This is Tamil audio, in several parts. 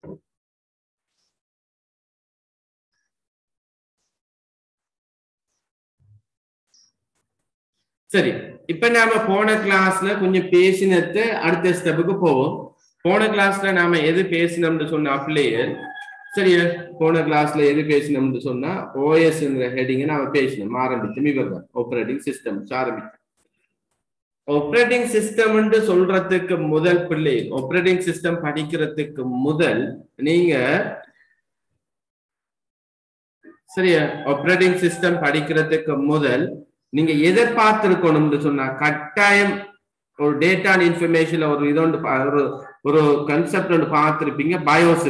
சரி இப்ப நாம போன கிளாஸ்ல கொஞ்சம் பேசினது அடுத்த ஸ்டெப்புக்கு போவோம் போன கிளாஸ்ல நாம எது பேசினோம்னு சொன்ன அப்படியே சரியா போன கிளாஸ்ல எது பேசினோம்னு சொன்னா ஓஎஸ்ங்கிற ஹெட்டிங்க நாம பேசினோம் ஆரம்பிச்சோம் இவர் தான் ஆப்ரேட்டிங் சிஸ்டம் ஆரம்பிச்சோம் ஆப்ரேட்டிங் சிஸ்டம் சொல்றதுக்கு முதல் பிள்ளை ஆப்ரேட்டிங் சிஸ்டம் படிக்கிறதுக்கு முதல் நீங்க சரியா ஆப்ரேட்டிங் சிஸ்டம் படிக்கிறதுக்கு முதல் நீங்க எதை பார்த்திருக்கணும்னு சொன்னா கட்டாயம் ஒரு டேட்டா இன்ஃபர்மேஷன்ல ஒரு இதொண்டு பா- ஒரு ஒரு கன்செப்ட் ஒன்று பார்த்திருப்பீங்க பயோஸ்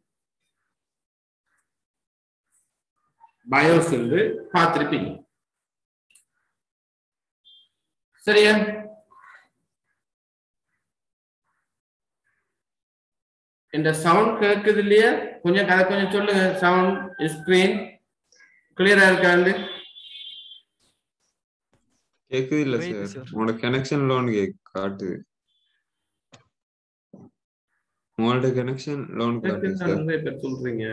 பயோஸ் பார்த்திருப்பீங்க சரியா இந்த சவுண்ட் கேக்குது இல்லையா கொஞ்சம் அதை கொஞ்சம் சொல்லுங்க சவுண்ட் ஸ்கிரீன் கிளியரா இருக்காண்டு கேக்குது இல்ல Wait, சார் sir. உங்களோட கனெக்ஷன் லோன் காட்டுது உங்களோட கனெக்ஷன் லோன் காட்டுது சார் நிறைய பேர் சொல்றீங்க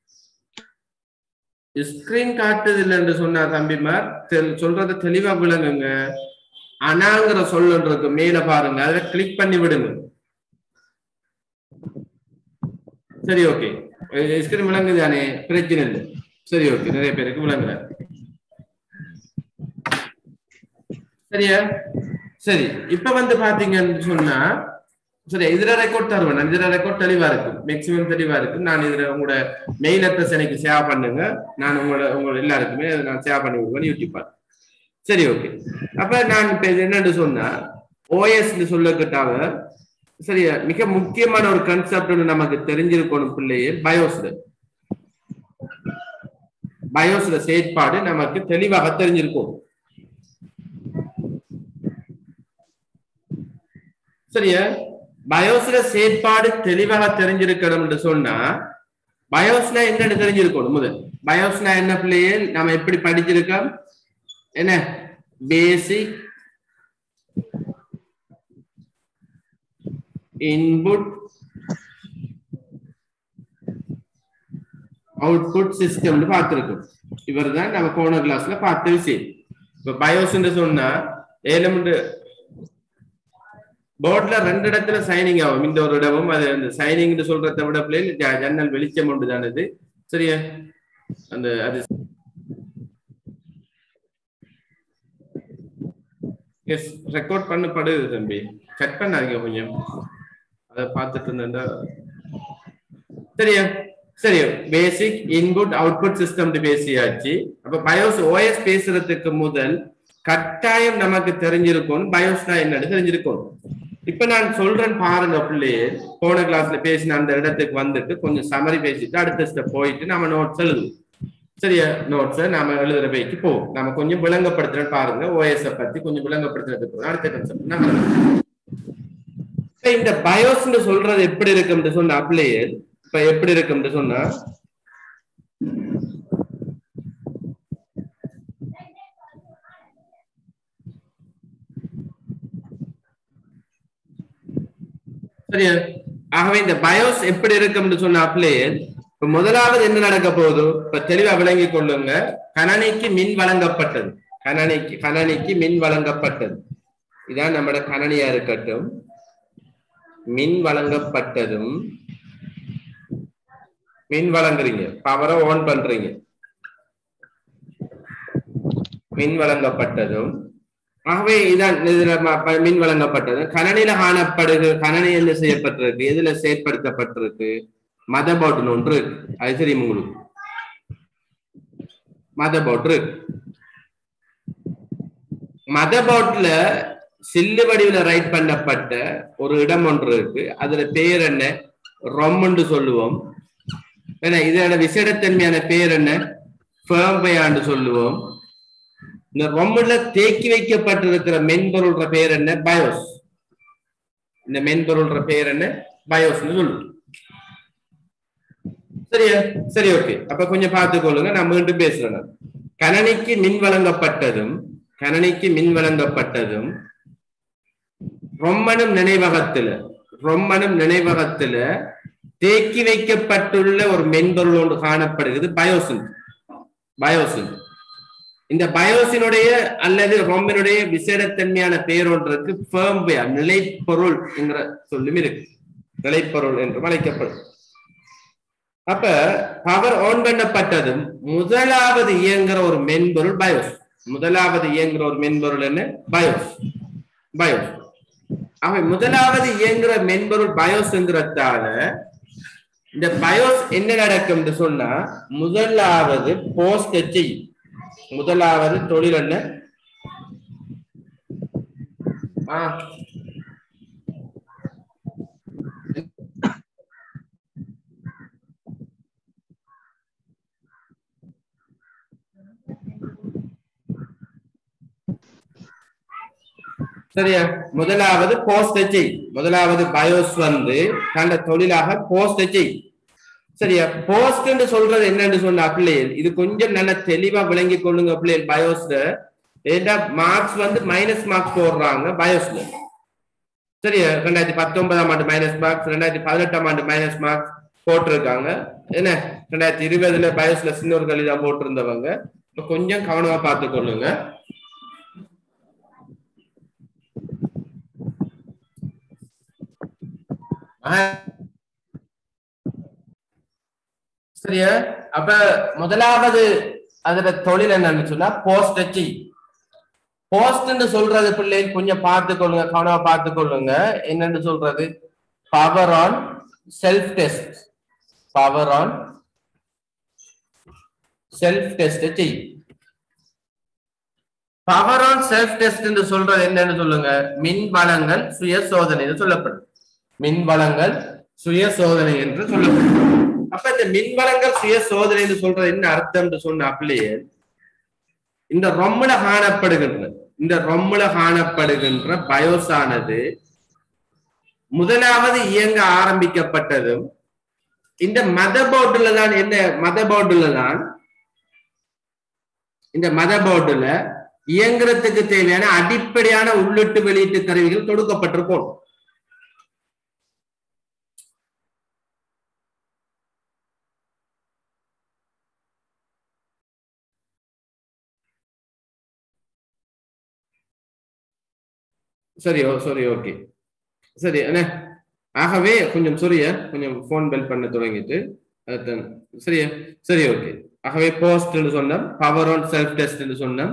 ஸ்கிரீன் காட்டுது இல்லைன்னு சொன்னா தம்பிமார் தெல்- சொல்றத தெளிவா விளங்குங்க அனாங்கிற சொல்லுன்றது மேல பாருங்க அதை கிளிக் பண்ணி விடுங்க சரி ஓகே ஸ்கிரீன் விளங்குது தானே பிரச்சனை இல்லை சரி ஓகே நிறைய பேருக்கு விளங்குற சரியா சரி இப்ப வந்து பாத்தீங்கன்னு சொன்னா சரி இதுல ரெக்கார்ட் தருவேன் நான் இதுல ரெக்கார்ட் தெளிவா இருக்கு மேக்சிமம் தெளிவா இருக்கு நான் இதுல உங்களோட மெயில் அட்ரஸ் எனக்கு ஷேர் பண்ணுங்க நான் உங்களோட உங்களோட எல்லாருக்குமே அதை நான் ஷேர் பண்ணி விடுவேன் யூடியூப் பார்த்து சரி ஓகே அப்ப நான் இப்ப இது என்னன்னு சொன்னா ஓஎஸ் சொல்லக்கிட்டாங்க சரியா மிக முக்கியமான ஒரு கன்செப்ட் ஒன்று நமக்கு தெரிஞ்சிருக்கணும் பிள்ளையே பயோஸ்ல பயோஸ்ல செயற்பாடு நமக்கு தெளிவாக தெரிஞ்சிருக்கும் சரியா பயோஸ்ல செயற்பாடு தெளிவாக தெரிஞ்சிருக்கணும் என்று சொன்னா பயோஸ்னா என்னன்னு தெரிஞ்சிருக்கணும் முதல் பயோஸ்னா என்ன பிள்ளையே நாம எப்படி படிச்சிருக்கோம் என்ன பேசிக் இன்புட் அவுட்புட் சிஸ்டம்னு பார்த்திருக்கோம் இவர் தான் நம்ம போன கிளாஸ்ல பார்த்த விஷயம் இப்ப பயோஸ் சொன்னா ஏலமெண்ட் போர்ட்ல ரெண்டு இடத்துல சைனிங் ஆகும் இந்த ஒரு இடமும் அது அந்த சைனிங் சொல்றதை விட பிள்ளை ஜன்னல் வெளிச்சம் உண்டு தானது சரியா அந்த அது எஸ் ரெக்கார்ட் பண்ணப்படுது தம்பி கட் பண்ணாதீங்க கொஞ்சம் அதை பார்த்துட்டு இருந்தேன்டா சரியா சரி பேசிக் இன்புட் அவுட்புட் சிஸ்டம் பேசியாச்சு அப்ப பயோஸ் ஓஎஸ் பேசுறதுக்கு முதல் கட்டாயம் நமக்கு தெரிஞ்சிருக்கும் பயோஸ்னா என்னன்னு தெரிஞ்சிருக்கும் இப்ப நான் சொல்றேன் பாருங்க பிள்ளையே போன கிளாஸ்ல பேசின அந்த இடத்துக்கு வந்துட்டு கொஞ்சம் சமரி பேசிட்டு அடுத்த ஸ்டெப் போயிட்டு நம்ம நோட்ஸ் எழுதுவோம் சரியா நோட்ஸை நாம எழுதுற வைக்கு போவோம் நம்ம கொஞ்சம் விளங்கப்படுத்துறேன் பாருங்க ஓஎஸ் பத்தி கொஞ்சம் விளங்கப்படுத்துறதுக்கு அடுத்த கன்செப்ட் நம்ம இப்ப இந்த பயோஸ்ன்னு சொல்றது எப்படி இருக்கும்னு சொன்ன அப்படியே இப்ப எப்படி இருக்கும்னு சொன்னா சரியா ஆகவே இந்த பயோஸ் எப்படி இருக்கும்னு சொன்ன அப்படியே இப்ப முதலாவது என்ன நடக்க போகுது இப்ப தெளிவா விளங்கிக் கொள்ளுங்க கணனிக்கு மின் வழங்கப்பட்டது கணனிக்கு கணனிக்கு மின் வழங்கப்பட்டது இதான் நம்மட கணனியா இருக்கட்டும் மின் வழங்கப்பட்டதும் மின் வழங்குறீங்க பவரை ஆன் பண்றீங்க மின் வழங்கப்பட்டதும் ஆகவே இதான் இதுல ம- ப- மின் வழங்கப்பட்டது கணனில காணப்படுகிற கணனி என்ன செய்யப்பட்டிருக்கு எதுல செயற்படுத்தப்பட்டிருக்கு மத போர்டுன்னு ஒன்று இருக்கு அது தெரியும் உங்களுக்கு மத போர்டு இருக்கு மத போர்ட்ல சில்லு வடிவுல ரைட் பண்ணப்பட்ட ஒரு இடம் ஒன்று இருக்கு அதுல பேர் என்ன ரொம்முன்னு சொல்லுவோம் ஏன்னா இதோட விசேடத்தன்மையான பேர் என்ன ஃபேம்பையாண்டு சொல்லுவோம் இந்த ரொம்பல தேக்கி வைக்கப்பட்டிருக்கிற மென்பொருள்ற பேர் என்ன பயோஸ் இந்த மென்பொருள்ற பேர் என்ன பயோஸ்னு சொல்லுவோம் சரியா சரி ஓகே அப்ப கொஞ்சம் பார்த்துக்கொள்ளுங்க நான் மீண்டும் பேசுறேன் நான். கணனிக்கு மின் வழங்கப்பட்டதும் கணனிக்கு மின் வழங்கப்பட்டதும் ரொம்பனும் நினைவகத்துல ரொம்பனும் நினைவகத்துல தேக்கி வைக்கப்பட்டுள்ள ஒரு மென்பொருள் ஒன்று காணப்படுகிறது பயோசின் பயோசின் இந்த பயோசினுடைய அல்லது ரொம்பினுடைய விசேடத்தன்மையான பெயர் ஒன்று இருக்கு ஃபேம்வேர் நிலைப்பொருள் என்கிற சொல்லும் இருக்கு நிலைப்பொருள் என்று அழைக்கப்படும் அப்ப பவர் ஆன் பண்ணப்பட்டதும் முதலாவது இயங்குற ஒரு மென்பொருள் பயோஸ் முதலாவது இயங்குற ஒரு மென்பொருள் என்ன பயோஸ் பயோஸ் ஆக முதலாவது இயங்குற மென்பொருள் பயோஸ்ங்கிறதால இந்த பயோஸ் என்ன நடக்கும் என்று சொன்னா முதலாவது போஸ்ட் செய்யும் முதலாவது தொழில் என்ன ஆ சரியா முதலாவது போஸ்ட் செய் முதலாவது பயோஸ் வந்து தன்னை தொழிலாக போஸ்ட் செய் சரியா போஸ்ட் சொல்றது என்னன்னு சொன்னா பிள்ளைகள் இது கொஞ்சம் நல்ல தெளிவா விளங்கி கொள்ளுங்க பிள்ளைகள் பயோஸ்ல ஏண்டா மார்க்ஸ் வந்து மைனஸ் மார்க்ஸ் போடுறாங்க பயோஸ்ல சரியா ரெண்டாயிரத்தி பத்தொன்பதாம் ஆண்டு மைனஸ் மார்க்ஸ் ரெண்டாயிரத்தி பதினெட்டாம் ஆண்டு மைனஸ் மார்க்ஸ் போட்டிருக்காங்க என்ன ரெண்டாயிரத்தி இருபதுல பயோஸ்ல சின்னோர்கள் இதான் போட்டிருந்தவங்க இப்ப கொஞ்சம் கவனமா பார்த்து கொள்ளுங்க சரியா அப்ப முதலாவது அதுல தொழில் என்னன்னு சொன்னா போஸ்ட் வச்சு போஸ்ட்னு சொல்றது பிள்ளை கொஞ்சம் பார்த்து கொள்ளுங்க கவனமா பார்த்து கொள்ளுங்க என்னன்னு சொல்றது power on self test power on self test செய் பவர் ஆன் செல்ஃப் டெஸ்ட் என்று சொல்றது என்னன்னு சொல்லுங்க மின் வளங்கள் சுய சோதனை என்று சொல்லப்படும் மின் வளங்கள் சுய சோதனை என்று சொல்லப்படும் அப்ப இந்த மின்வளங்கள் சுய சோதனை என்று சொல்றது என்ன அர்த்தம் என்று சொன்ன அப்படியே இந்த ரொம்பல காணப்படுகின்ற இந்த ரொம்பல காணப்படுகின்ற பயோஸானது முதலாவது இயங்க ஆரம்பிக்கப்பட்டதும் இந்த மத போர்டுல தான் என்ன மத போர்டுல தான் இந்த மத போர்டுல இயங்குறதுக்கு தேவையான அடிப்படையான உள்ளிட்டு வெளியீட்டு கருவிகள் தொடுக்கப்பட்டிருக்கும் சரி ஓ சரி ஓகே சரி அண்ணே ஆகவே கொஞ்சம் சொரிய கொஞ்சம் ஃபோன் பெல் பண்ண தொடங்கிட்டு அதுதான் சரியா சரி ஓகே ஆகவே போஸ்ட்னு சொன்னோம் பவர் ஆன் செல்ஃப் டெஸ்ட்னு சொன்னோம்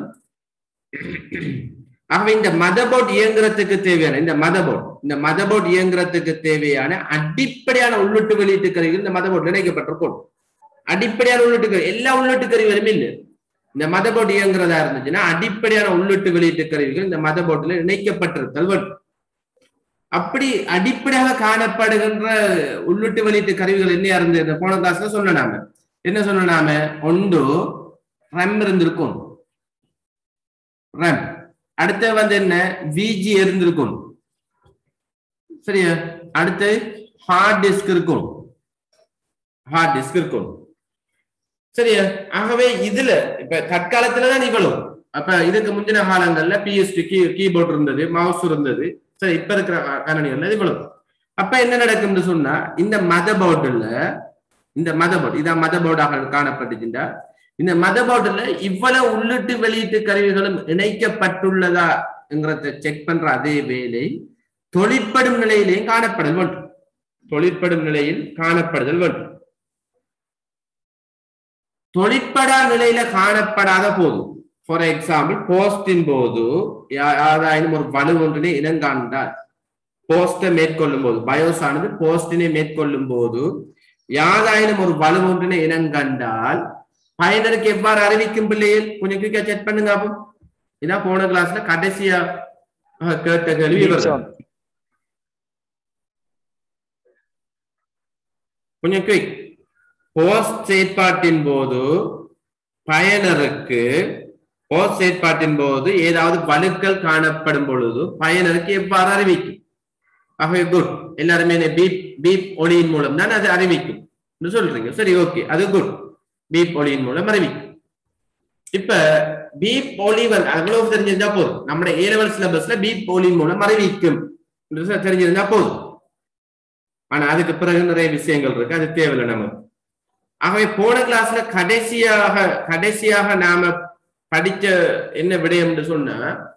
ஆகவே இந்த மதபோர்ட் இயங்குறதுக்கு தேவையான இந்த மதபோர்ட் இந்த மதபோர்ட் இயங்குறதுக்கு தேவையான அடிப்படையான உள்ளிட்டு வெளியீட்டு கருவிகள் இந்த மதபோர்ட் இணைக்கப்பட்டிருக்கும் அடிப்படையான உள்ளிட்டு கருவி எல்லா உள்ளிட்டு கருவிகளும் இல்லை இந்த மதபோர்டு இயங்குறதா இருந்துச்சுன்னா அடிப்படையான உள்ளிட்டு வெளியீட்டு கருவிகள் இந்த மதபோர்டுல இணைக்கப்பட்டிருத்தல் வேண்டும் அப்படி அடிப்படையாக காணப்படுகின்ற உள்ளிட்டு வெளியீட்டு கருவிகள் என்ன இருந்தது போன கிளாஸ்ல சொன்ன நாம என்ன சொன்ன நாம ஒன்று ரெம் இருந்திருக்கும் ரெம் அடுத்து வந்து என்ன விஜி இருந்திருக்கும் சரியா அடுத்து ஹார்ட் டிஸ்க் இருக்கும் ஹார்ட் டிஸ்க் இருக்கும் சரியா ஆகவே இதுல இப்ப தற்காலத்துலதான் இவ்வளவு அப்ப இதுக்கு முந்தின காலங்கள்ல பிஎஸ்பி கீ கீபோர்ட் இருந்தது மவுஸ் இருந்தது சரி இப்ப இருக்கிற கணனிகள்ல இவ்வளவு அப்ப என்ன நடக்கும்னு சொன்னா இந்த மத போர்டுல இந்த மத போர்டு இதான் மத போர்டாக காணப்பட்டுச்சுண்டா இந்த மத போர்டுல இவ்வளவு உள்ளிட்டு வெளியீட்டு கருவிகளும் இணைக்கப்பட்டுள்ளதாங்கிறத செக் பண்ற அதே வேலை தொழிற்படும் நிலையிலேயும் காணப்படுதல் வேண்டும் தொழிற்படும் நிலையில் காணப்படுதல் வேண்டும் தொழிற்படா நிலையில காணப்படாத போது ஃபார் எக்ஸாம்பிள் போஸ்டின் போது யாராயினும் ஒரு வலு ஒன்றினை இனங்காண்டார் போஸ்டை மேற்கொள்ளும் போது பயோஸ் ஆனது போஸ்டினை மேற்கொள்ளும் போது யாராயினும் ஒரு வலு ஒன்றினை இனங்கண்டால் பயனருக்கு எவ்வாறு அறிவிக்கும் பிள்ளைகள் கொஞ்சம் குயிக்கா செக் பண்ணுங்க அப்போ இதான் போன கிளாஸ்ல கடைசியா கேட்ட கேள்வி கொஞ்சம் குயிக் போஸ்ட் செயற்பாட்டின் போது பயனருக்கு போஸ்ட் செயற்பாட்டின் போது ஏதாவது வலுக்கள் காணப்படும் பொழுது பயனருக்கு எவ்வாறு அறிவிக்கும் ஆகவே குட் எல்லாருமே பீப் பீப் ஒளியின் மூலம் தான் அது அறிவிக்கும் சொல்றீங்க சரி ஓகே அது குட் பீப் ஒளியின் மூலம் அறிவிக்கும் இப்ப பீப் ஒளி வந்து அவ்வளவு தெரிஞ்சிருந்தா போதும் நம்முடைய ஏ லெவல் சிலபஸ்ல பீப் ஒளியின் மூலம் அறிவிக்கும் தெரிஞ்சிருந்தா போதும் ஆனா அதுக்கு பிறகு நிறைய விஷயங்கள் இருக்கு அது தேவையில்லை நமக்கு ஆகவே போன கிளாஸ்ல கடைசியாக கடைசியாக நாம படிச்ச என்ன விடயம் என்று சொன்னா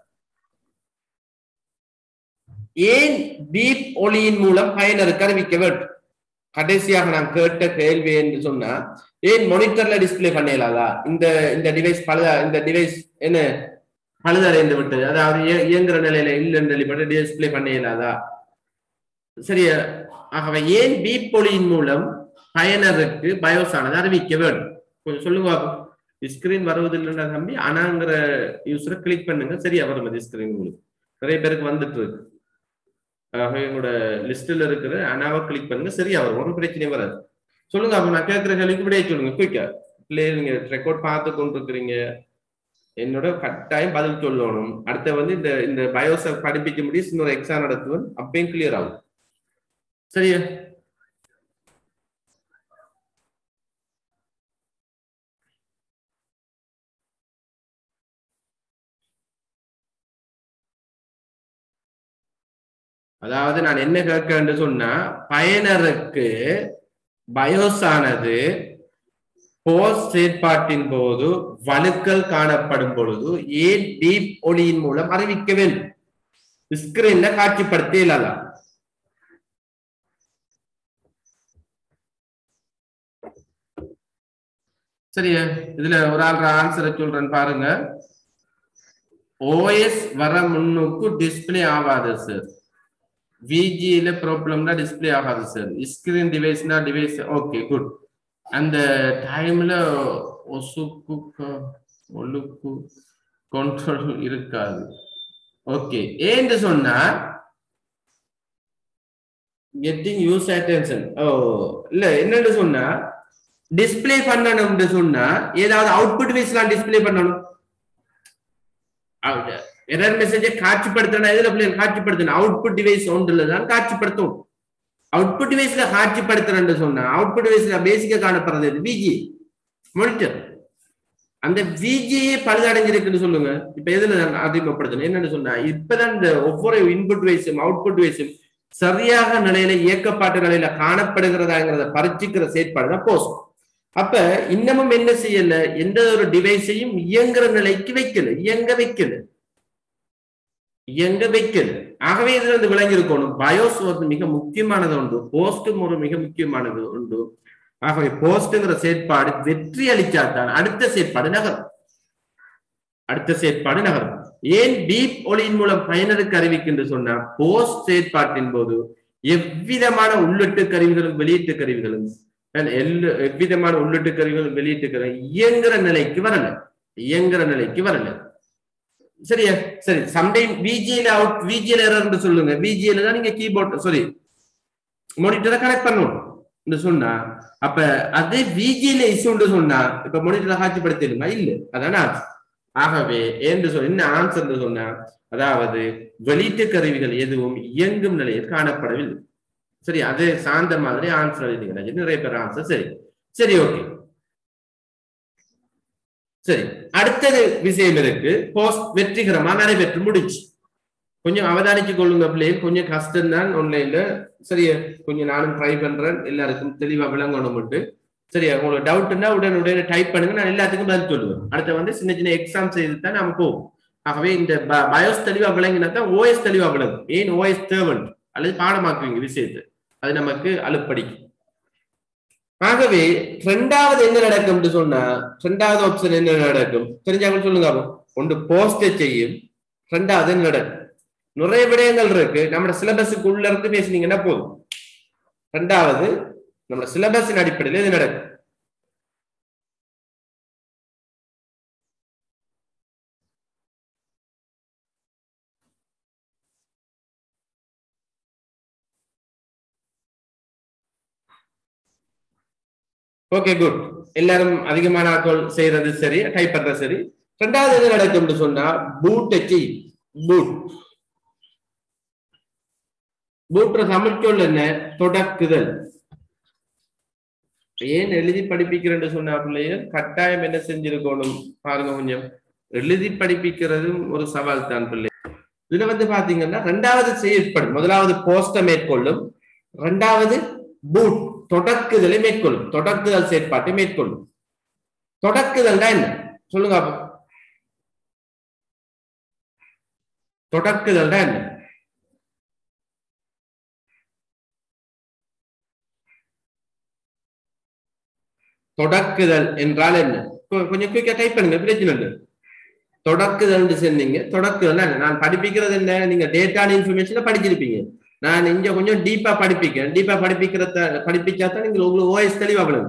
ஏன் பீப் ஒளியின் மூலம் பயனருக்கு அறிவிக்க வேண்டும் கடைசியாக நான் கேட்ட கேள்வி என்று சொன்னா ஏன் மானிட்டர்ல டிஸ்பிளே பண்ணலாதா இந்த இந்த டிவைஸ் பழுதா இந்த டிவைஸ் என்ன பழுதடைந்து விட்டது அதாவது இய- இயங்குற நிலையில இல்லைன்னு சொல்லி டிஸ்பிளே பண்ணலாதா சரியா ஆகவே ஏன் பீப் ஒளியின் மூலம் பயனருக்கு பயோஸ் ஆனது அறிவிக்க வேண்டும் கொஞ்சம் சொல்லுங்க ஸ்கிரீன் வருவதில்லைன்னா தம்பி ஆனாங்கிற யூஸரை கிளிக் பண்ணுங்க சரியா வரும் அது ஸ்கிரீன் உங்களுக்கு நிறைய பேருக்கு வந்துட்டு இருக்கு ஆக என்னோட லிஸ்ட்ல இருக்கிற அனாவை கிளிக் பண்ணுங்க சரியா வரும் ஒரு பிரச்சனையும் வராது சொல்லுங்க அப்ப நான் கேட்கிற கேள்விக்கு விடைய சொல்லுங்க குயிக்கா பிள்ளைய நீங்க ரெக்கார்ட் பார்த்து கொண்டு இருக்கிறீங்க என்னோட கட்டாயம் பதில் சொல்லணும் அடுத்த வந்து இந்த இந்த பயோஸை படிப்பிக்க முடியும் இன்னொரு எக்ஸாம் நடத்துவேன் அப்பயும் கிளியர் ஆகும் சரியா அதாவது நான் என்ன கேட்கிறேன்னு சொன்னா பயனருக்கு பயோஸ் ஆனது போஸ்ட் செயற்பாட்டின் போது வழுக்கல் காணப்படும் பொழுது ஏன் டீப் ஒளியின் மூலம் அறிவிக்க வேண்டும் ஸ்கிரீன்ல காட்சிப்படுத்தி இல்லாதான் சரியா இதுல ஒரு ஆள் ஆன்சரை சொல்றேன் பாருங்க ஓஎஸ் வர முன்னுக்கு டிஸ்பிளே ஆகாது சார் விஜியில ப்ராப்ளம்னா டிஸ்பிளே ஆகாது சார் ஸ்கிரீன் டிவைஸ்னா டிவைஸ் ஓகே குட் அந்த டைம்ல ஒசுக்கு க- ஒழுக்கு கண்ட்ரோல் இருக்காது ஓகே ஏன்னு சொன்னா கெட்டிங் யூஸ் அட்டென்ஷன் ஓ இல்ல என்னன்னு சொன்னா டிஸ்ப்ளே பண்ணணும்னு சொன்னா ஏதாவது அவுட்புட் வைஸ்லாம் டிஸ்ப்ளே பண்ணணும் எரர் மெசேஜை காட்சிப்படுத்தணும் எதுல பிள்ளைங்க காட்சிப்படுத்தணும் அவுட்புட் டிவைஸ் ஒன்றுல தான் காட்சிப்படுத்தும் அவுட்புட் டிவைஸ்ல காட்சிப்படுத்துறேன்னு சொன்னா அவுட்புட் டிவைஸ்ல பேசிக்கா காணப்படுறது எது விஜி மானிட்டர் அந்த விஜியே பழுதடைஞ்சிருக்குன்னு சொல்லுங்க இப்ப எதுல நான் அறிமுகப்படுத்தணும் என்னன்னு சொன்னா இப்பதான் இந்த ஒவ்வொரு இன்புட் வைஸும் அவுட்புட் வைஸும் சரியாக நிலையில இயக்கப்பாட்டு நிலையில காணப்படுகிறதாங்கிறத பரிச்சிக்கிற செயற்பாடு தான் போஸ்ட் அப்ப இன்னமும் என்ன செய்யல எந்த ஒரு டிவைஸையும் இயங்குற நிலைக்கு வைக்கல இயங்க வைக்கல இயங்க வைக்கல ஆகவே இதுல இருந்து விளங்கி இருக்கணும் பயோஸ் வந்து மிக முக்கியமானது உண்டு போஸ்டும் ஒரு மிக முக்கியமானது உண்டு ஆகவே போஸ்ட்ங்கிற செயற்பாடு வெற்றி அளிச்சாதான் அடுத்த செயற்பாடு நகரும் அடுத்த செயற்பாடு நகரும் ஏன் டீப் ஒளியின் மூலம் பயனருக்கு அறிவிக்கின்ற சொன்னா போஸ்ட் செயற்பாட்டின் போது எவ்விதமான உள்ளிட்டு கருவிகளும் வெளியீட்டு கருவிகளும் எல்லு எவ்விதமான உள்ளிட்டு கருவிகளும் வெளியீட்டு கருவி இயங்குற நிலைக்கு வரல இயங்குற நிலைக்கு வரல சரியா சரி சம்டைம் விஜியில அவுட் விஜியில எரர்னு சொல்லுங்க விஜியில தான் நீங்க கீபோர்ட் சாரி மானிட்டரை கனெக்ட் பண்ணணும் சொன்னா அப்ப அதே விஜியில இஷ்யூன்னு சொன்னா இப்ப மானிட்டரை காட்சிப்படுத்திடுமா இல்ல அதான ஆகவே என்று சொல் என்ன ஆன்சர் சொன்னா அதாவது வெளியீட்டு கருவிகள் எதுவும் இயங்கும் நிலையில் காணப்படவில்லை சரி அது சார்ந்த மாதிரி ஆன்சர் எழுதிங்க நிறைய பேர் ஆன்சர் சரி சரி ஓகே சரி அடுத்தது விஷயம் இருக்கு போஸ்ட் வெற்றிகரமா நடைபெற்று முடிச்சு கொஞ்சம் அவதானிச்சு கொள்ளுங்க பிள்ளைகள் கொஞ்சம் கஷ்டம் தான் ஆன்லைன்ல சரியா கொஞ்சம் நானும் ட்ரை பண்றேன் எல்லாருக்கும் தெளிவா விளங்கணும்ட்டு சரியா உங்களுக்கு டவுட்னா உடனே டைப் பண்ணுங்க நான் எல்லாத்துக்கும் பதில் சொல்லுவேன் அடுத்து வந்து சின்ன சின்ன எக்ஸாம் செய்து தான் நம்ம போவோம் ஆகவே இந்த பயோஸ் தெளிவா விளங்கினா தான் ஓஎஸ் தெளிவா விளங்கும் ஏன் ஓஎஸ் தேவன் அல்லது பாடமாக்குவீங்க விஷயத்தை அது நமக்கு அலுப்படிக்கும் ஆகவே ரெண்டாவது என்ன நடக்கும்னு சொன்னா ரெண்டாவது ஆப்ஷன் என்ன நடக்கும் தெரிஞ்சாங்க சொல்லுங்க அப்போ ஒன்று போஸ்ட செய்யும் ரெண்டாவது என்ன நடக்கும் நிறைய விடயங்கள் இருக்கு நம்ம சிலபஸுக்கு உள்ள இருந்து பேசினீங்கன்னா போதும் ரெண்டாவது நம்ம சிலபஸின் அடிப்படையில் இது நடக்கும் ஓகே குட் எல்லாரும் அதிகமான ஆட்கள் செய்யறது சரி டைப் பண்றது சரி ரெண்டாவது எது நடக்கும்னு சொன்னா பூட்டை செய் பூட் பூட்ற சமைச்சொல் என்ன தொடக்குதல் ஏன் எழுதி படிப்பிக்கிறேன்னு சொன்னா பிள்ளைகள் கட்டாயம் என்ன செஞ்சிருக்கணும் பாருங்க கொஞ்சம் எழுதி படிப்பிக்கிறதும் ஒரு சவால் தான் பிள்ளை இதுல வந்து பாத்தீங்கன்னா ரெண்டாவது செயற்படும் முதலாவது போஸ்ட மேற்கொள்ளும் ரெண்டாவது பூட் தொடக்குதலை மேற்கொள்ளும் தொடக்குதல் செயற்பாட்டை மேற்கொள்ளும் தொடக்குதல்னா என்ன சொல்லுங்க அப்ப தொடக்குதல்னா என்ன தொடக்குதல் என்றால் என்ன கொ- கொஞ்சம் குயிக்கா டைப் பண்ணுங்க பிரச்சனை இல்லை தொடக்குதல் சொன்னீங்க தொடக்குதல் என்ன நான் படிப்பிக்கிறது என்ன நீங்க டேட்டான இன்ஃபர்மேஷனை படிச்சிருப்பீங்க நான் இங்க கொஞ்சம் டீப்பா படிப்பிக்கிறேன் டீப்பா படிப்பிக்கிறத படிப்பிச்சா தான் நீங்க உங்களுக்கு ஓஎஸ் தெளிவா விழுங்க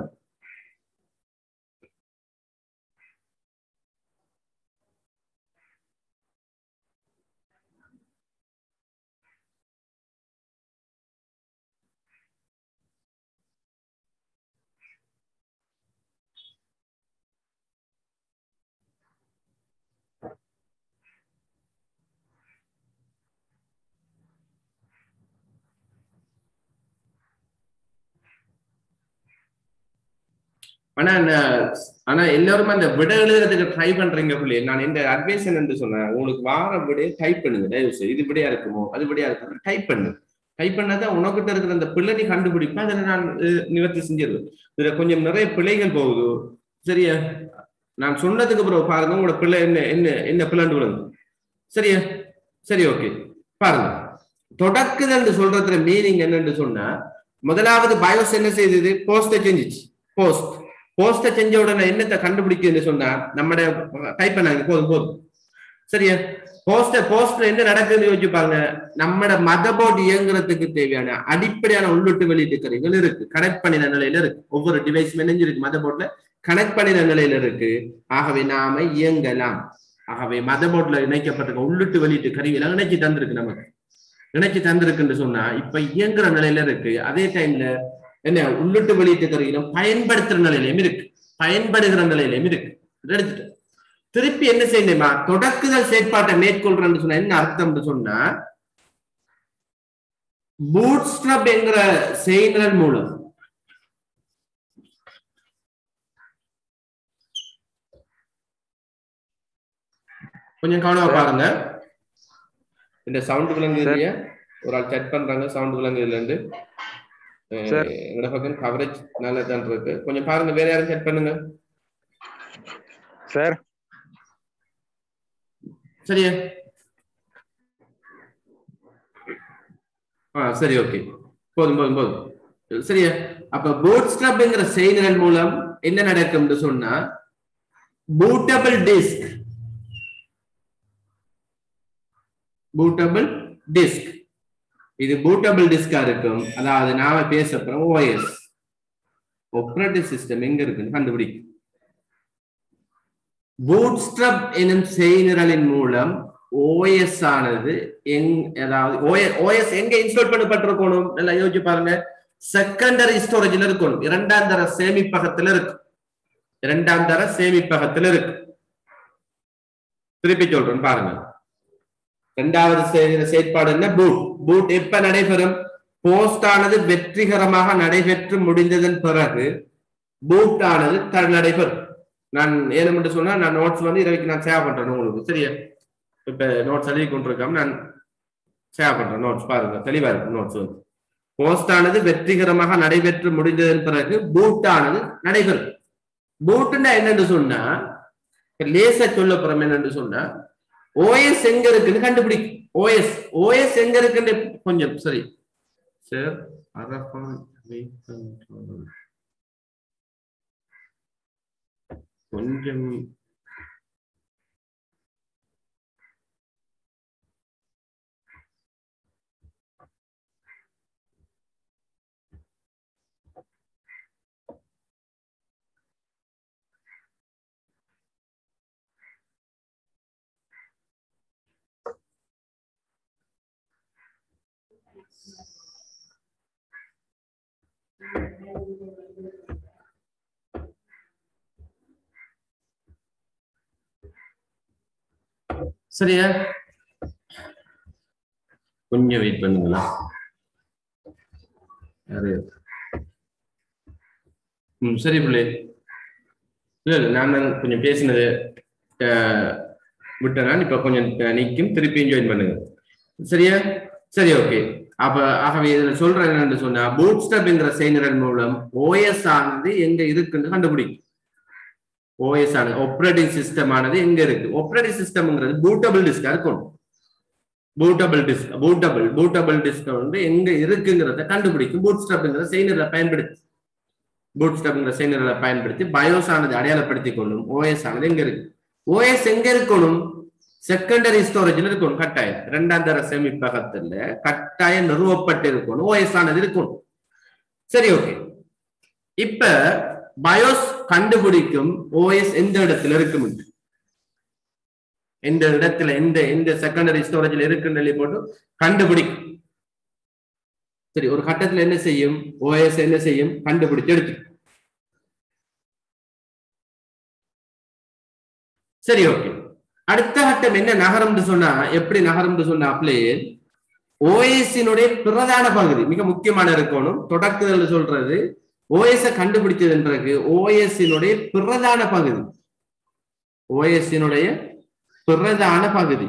ஆனா நான் ஆனா எல்லாரும் அந்த விட எழுதுறதுக்கு ட்ரை பண்றீங்க பிள்ளை நான் இந்த அட்வைஸ் என்று சொன்னேன் உங்களுக்கு வார விடையை டைப் பண்ணுங்க தயவு செய்து இது விடையா இருக்குமோ அது விடையா இருக்குமோ டைப் பண்ணு டைப் பண்ணாதான் உனக்கிட்ட இருக்கிற அந்த பிள்ளை நீ கண்டுபிடிப்பேன் அதில் நான் அஹ், நிவர்த்தி செஞ்சிருவேன் இதுல கொஞ்சம் நிறைய பிழைகள் போகுது சரியா நான் சொன்னதுக்கு அப்புறம் பாருங்க உங்களோட பிள்ளை என்ன என்ன என்ன பிள்ளைண்டு விழுந்து சரியா சரி ஓகே பாருங்க தொடக்குதல் சொல்றதுல மீனிங் என்னன்னு சொன்னா முதலாவது பயோஸ் என்ன செய்தது போஸ்ட செஞ்சுச்சு போஸ்ட் போஸ்ட செஞ்ச உடனே என்னத்தை கண்டுபிடிக்குதுன்னு சொன்னா நம்மட டைப் பண்ணாங்க போதும் போதும் சரியா போஸ்ட போஸ்ட்ல என்ன நடக்குதுன்னு யோசிச்சு பாருங்க நம்மட மத போர்டு இயங்குறதுக்கு தேவையான அடிப்படையான உள்ளிட்டு வெளியீட்டு கருவிகள் இருக்கு கனெக்ட் பண்ணின நிலையில இருக்கு ஒவ்வொரு டிவைஸ் இருக்கு மத போர்ட்ல கனெக்ட் பண்ணின நிலையில இருக்கு ஆகவே நாம இயங்கலாம் ஆகவே மத போர்ட்ல இணைக்கப்பட்டிருக்க உள்ளிட்டு வெளியீட்டு கருவிகளை இணைச்சு தந்திருக்கு நமக்கு இணைச்சு தந்திருக்குன்னு சொன்னா இப்ப இயங்குற நிலையில இருக்கு அதே டைம்ல என்ன உள்ளிட்டு வெளியீட்டு கருவிகளும் பயன்படுத்துற நிலையிலும் இருக்கு பயன்படுகிற நிலையிலும் இருக்கு இதை எடுத்துட்டு திருப்பி என்ன செய்யணுமா தொடக்குதல் செயற்பாட்டை மேற்கொள்றேன்னு சொன்னா என்ன அர்த்தம்னு சொன்னா பூட்ஸ்ட்ரப் என்கிற செயல்கள் மூலம் கொஞ்சம் கவனமா பாருங்க இந்த சவுண்ட் விலங்கு இல்லையா ஒரு ஆள் செக் பண்றாங்க சவுண்ட் விலங்கு இதுல இருந்து அஹ் Sir. என்னோட பக்கம் கவரேஜ் நல்லா தான் இருக்கு கொஞ்சம் பாருங்க வேற யாரும் செக் பண்ணுங்க சார் சரியா ஆ சரி ஓகே போதும் போதும் போதும் சரியா அப்ப பூட் ஸ்ட்ராப்ங்கிற செயல்கள் மூலம் என்ன நடக்கும்னு சொன்னா பூட்டபிள் டிஸ்க் பூட்டபிள் டிஸ்க் இது பூட்டபிள் டிஸ்கா இருக்கும் அதாவது நாம பேச போறோம் ஓஎஸ் ஆப்ரேட்டிங் சிஸ்டம் எங்க இருக்குன்னு கண்டுபிடிக்கும் பூட்ஸ்ட்ரப் எனும் செய்நிரலின் மூலம் ஓஎஸ் ஆனது எங் அதாவது ஓஎஸ் எங்க இன்ஸ்டால் பண்ணப்பட்டிருக்கணும் நல்லா யோசிச்சு பாருங்க செகண்டரி ஸ்டோரேஜ்ல இருக்கணும் இரண்டாம் தர சேமிப்பகத்துல இருக்கு இரண்டாம் தர சேமிப்பகத்துல இருக்கு திருப்பி சொல்றேன் பாருங்க இரண்டாவது செய்- செயற்பாடு என்ன பூட் பூட் எப்ப நடைபெறும் போஸ்ட் ஆனது வெற்றிகரமாக நடைபெற்று முடிந்ததன் பிறகு பூட் ஆனது த- நடைபெறும் நான் ஏழு மட்டும் சொன்னா நான் நோட்ஸ் வந்து இரவைக்கு நான் சேவ் பண்றேன் உங்களுக்கு சரியா இப்ப நோட்ஸ் எழுதி கொண்டிருக்காம நான் சேவ் பண்றேன் நோட்ஸ் பாருங்க தெளிவா இருக்கு நோட்ஸ் வந்து போஸ்ட் ஆனது வெற்றிகரமாக நடைபெற்று முடிந்ததன் பிறகு பூட் ஆனது நடைபெறும் பூட்டுன்னா என்னன்னு சொன்னா லேசா சொல்ல போறோம் என்னன்னு சொன்னா ஓஎஸ் எங்க இருக்குன்னு கண்டுபிடிக்கும் ஓஎஸ் ஓஎஸ் எங்க இருக்குன்னு கொஞ்சம் சரி சார் அரபான் கொஞ்சம் சரியா கொஞ்சம் வெயிட் பண்ணுங்களா யாரு? ம் சரி பிள்ளை இல்ல இல்ல நான் தான் கொஞ்சம் பேசினது அஹ், விட்டேன் நான் இப்ப கொஞ்சம் அஹ், நிக்கும் திருப்பியும் ஜாயின் பண்ணுங்க சரியா சரி ஓகே அப்ப ஆகவே இதுல சொல்றேன் என்னன்னு சொன்னா பூட்ஸ்டப்ங்கிற செயல்நிரல் மூலம் ஓஎஸ் ஆனது எங்க இருக்குன்னு கண்டுபிடிக்கும் ஓஎஸ் ஆனது ஆப்ரேட்டிங் சிஸ்டம் ஆனது எங்க இருக்கு ஆப்ரேட்டிங் சிஸ்டம்ங்கிறது பூட்டபிள் டிஸ்கா இருக்கணும் bootable disk bootable bootable disk வந்து எங்க இருக்குங்கிறத கண்டுபிடிக்கும் பூட்ஸ்டப்ங்கிற செயல்நிரலை பயன்படுத்தி பூட்ஸ்டப்ங்கிற செயல்நிரலை பயன்படுத்தி பயோஸ் ஆனது அடையாளப்படுத்தி கொள்ளும் ஓஎஸ் ஆனது எங்க இருக்கு ஓஎஸ் எங்க இருக்கணும் செகண்டரி ஸ்டோரேஜ்ல இருக்கணும் கட்டாயம் இரண்டாம் தர சேமிப்பகத்துல கட்டாயம் நிறுவப்பட்டு இருக்கணும் ஓஎஸ் ஆனது இருக்கணும் சரி ஓகே இப்ப பயோஸ் கண்டுபிடிக்கும் ஓஎஸ் எந்த இடத்துல இருக்கும் எந்த இடத்துல எந்த எந்த செகண்டரி ஸ்டோரேஜ்ல இருக்குன்னு சொல்லி போட்டு கண்டுபிடிக்கும் சரி ஒரு கட்டத்துல என்ன செய்யும் ஓஎஸ் என்ன செய்யும் கண்டுபிடிச்சு எடுத்து சரி ஓகே அடுத்த கட்டம் என்ன நகரம்னு சொன்னா எப்படி நகரம்னு சொன்னா அப்படியே ஓஎஸ்னுடைய பிரதான பகுதி மிக முக்கியமான இருக்கணும் தொடக்கத்தில் சொல்றது ஓஎஸ் கண்டுபிடிச்சதுன்றது ஓஎஸ்னுடைய பிரதான பகுதி ஓஎஸ்னுடைய பிரதான பகுதி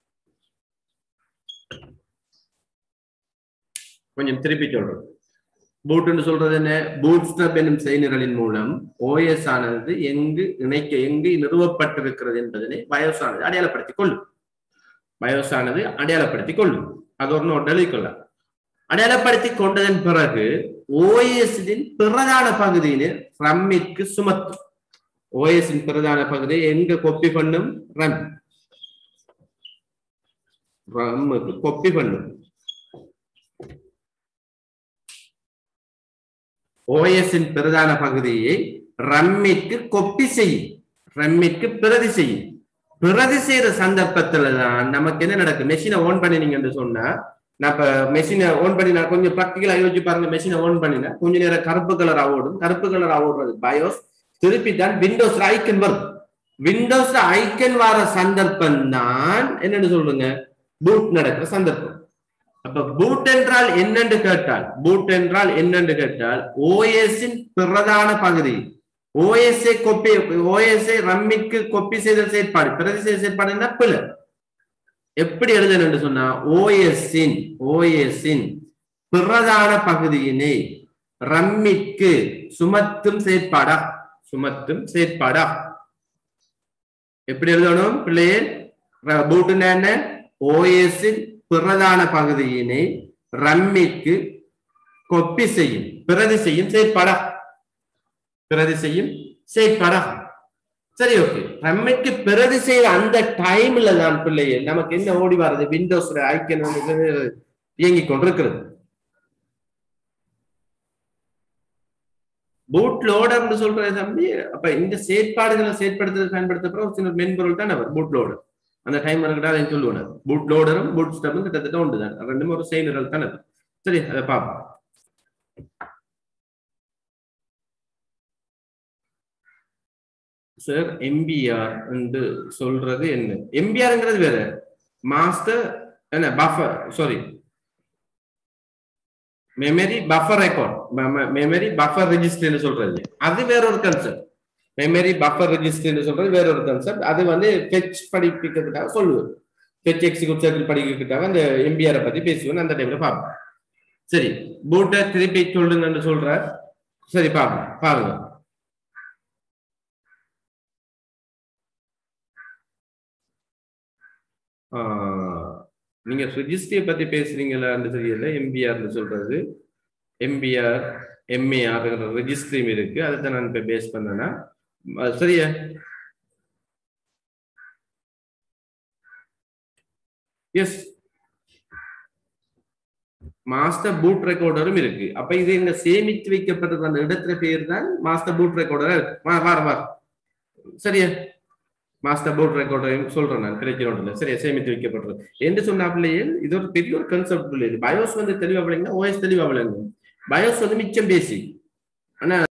கொஞ்சம் திருப்பி சொல்றேன் பூட்னு சொல்றது என்ன பூட் ஸ்டப் என்னும் செய்நிரலின் மூலம் ஓஎஸ் ஆனது எங்கு இணைக்க எங்கு நிறுவப்பட்டிருக்கிறது என்பதனை பயோஸ் ஆனது அடையாளப்படுத்திக் கொள்ளும் பயோஸ் ஆனது அடையாளப்படுத்திக் கொள்ளும் அது ஒரு நோட் எழுதிக்கொள்ளலாம் அடையாளப்படுத்தி கொண்டதன் பிறகு ஓஎஸ்டின் பிரதான பகுதியினை ரம்மிற்கு சுமத்தும் ஓஎஸ்இன் பிரதான பகுதியை எங்க கொப்பி பண்ணும் ரம் ரம்முக்கு கொப்பி பண்ணும் ஓஎஸ்இன் பிரதான பகுதியை ரம்மிற்கு கொப்பி செய்யும் ரம்மிற்கு பிரதி செய்யும் பிரதி செய்யற சந்தர்ப்பத்துல தான் நமக்கு என்ன நடக்கும் மெஷினை ஓன் பண்ணினீங்கன்னு சொன்னா நான் இப்ப மெஷினை ஓன் பண்ணி நான் கொஞ்சம் ப்ராக்டிக்கலா யோசிச்சு பாருங்க மெஷினை ஓன் பண்ணினா கொஞ்ச நேரம் கருப்பு கலர் ஓடும் கருப்பு கலர் ஓடுறது பயோஸ் திருப்பி தான் விண்டோஸ்ல ஐக்கன் வரும் விண்டோஸ்ல ஐக்கன் வர சந்தர்ப்பம் தான் என்னன்னு சொல்லுங்க பூட் நடக்கிற சந்தர்ப்பம் அப்ப பூட் என்றால் என்னென்று கேட்டால் பூட் என்றால் என்னென்று கேட்டால் ஓஎஸ்இன் பிரதான பகுதி ஓஎஸ்ஏ கொப்பி ஓஎஸ்ஏ ரம்மிக்கு கொப்பி செய்த செயற்பாடு பிரதி செய்த செயற்பாடு என்ன பிள்ளை எப்படி எழுதணும்னு சொன்னா ஓஎஸ்இன் ஓஎஸ்இன் பிரதான பகுதியினை ரம்மிக்கு சுமத்தும் செயற்பாடா சுமத்தும் செயற்பாடா எப்படி எழுதணும் பிள்ளையே பூட்டுன்னா என்ன ஓஎஸ்இன் பிரதான பகுதியினை ரம்மிக்கு கொப்பி செய்யும் பிரதி செய்யும் செயற்பாடா பிரதி செய்யும் செயற்பாடா சரி ஓகே ரம்மிக்கு பிரதி செய்யற அந்த டைம்ல தான் பிள்ளையே நமக்கு என்ன ஓடி வர்றது விண்டோஸ் ஐக்கன் இயங்கிக் கொண்டிருக்கிறது பூட் லோடர்னு சொல்றது தம்பி அப்ப இந்த செயற்பாடுகளை செயற்படுத்துறது பயன்படுத்தப்படுற ஒரு சின்ன மென்பொருள் தான் அவர் பூட் லோடர் அந்த டைம் இருக்கட்டா அதை சொல்லுவார் பூட் லோடரும் பூட் ஸ்டப்பும் கிட்டத்தட்ட ஒன்று தான் ரெண்டுமே ஒரு செயல்நிரல் தான் அது சரி அதை பார்ப்போம் சார் எம்பிஆர் என்று சொல்றது என்ன எம்பிஆர்ங்கிறது வேற மாஸ்டர் என்ன buffer sorry memory buffer record memory buffer ரெஜிஸ்டர்னு சொல்றது அது வேற ஒரு கன்செப்ட் மெமரி பஃபர் ரெஜிஸ்டர்னு சொல்றது வேற ஒரு கன்செப்ட் அது வந்து ஃபெச் படிப்பிக்கிறதுக்காக சொல்லுவேன் ஃபெச் எக்ஸிக்யூட் சர்க்கிள் படிக்கிறதுக்காக அந்த எம்பிஆரை பத்தி பேசுவேன் அந்த டைம்ல பார்ப்போம் சரி பூட்டை திருப்பி சொல்லுங்கன்னு சொல்ற சரி பாப்போம் பாருங்க நீங்க ரெஜிஸ்ட்ரியை பத்தி பேசுறீங்களான்னு தெரியல எம்பிஆர்னு சொல்றது எம்பிஆர் எம்ஏஆர் ரெஜிஸ்ட்ரியும் இருக்கு அதை தான் நான் இப்ப பேஸ் பண்ணேன்னா சரியா எஸ் மாஸ்டர் பூட் ரெக்கார்டரும் இருக்கு அப்ப இது இங்க சேமித்து வைக்கப்பட்டது அந்த இடத்துல பேர் தான் மாஸ்டர் பூட் ரெக்கார்டரா இருக்கு வார வார சரியா மாஸ்டர் போர்ட் ரெக்கார்டையும் சொல்றேன் நான் கிடைக்கிறோம் சரியா சேமித்து வைக்கப்படுறது என்று சொன்னாப்லயே இது ஒரு பெரிய ஒரு கன்செப்ட் இல்லை பயோஸ் வந்து தெளிவா விளங்க ஓஎஸ் தெளிவா விளங்கும் பயோஸ் வந்து மிச்சம் பேசி ஆனா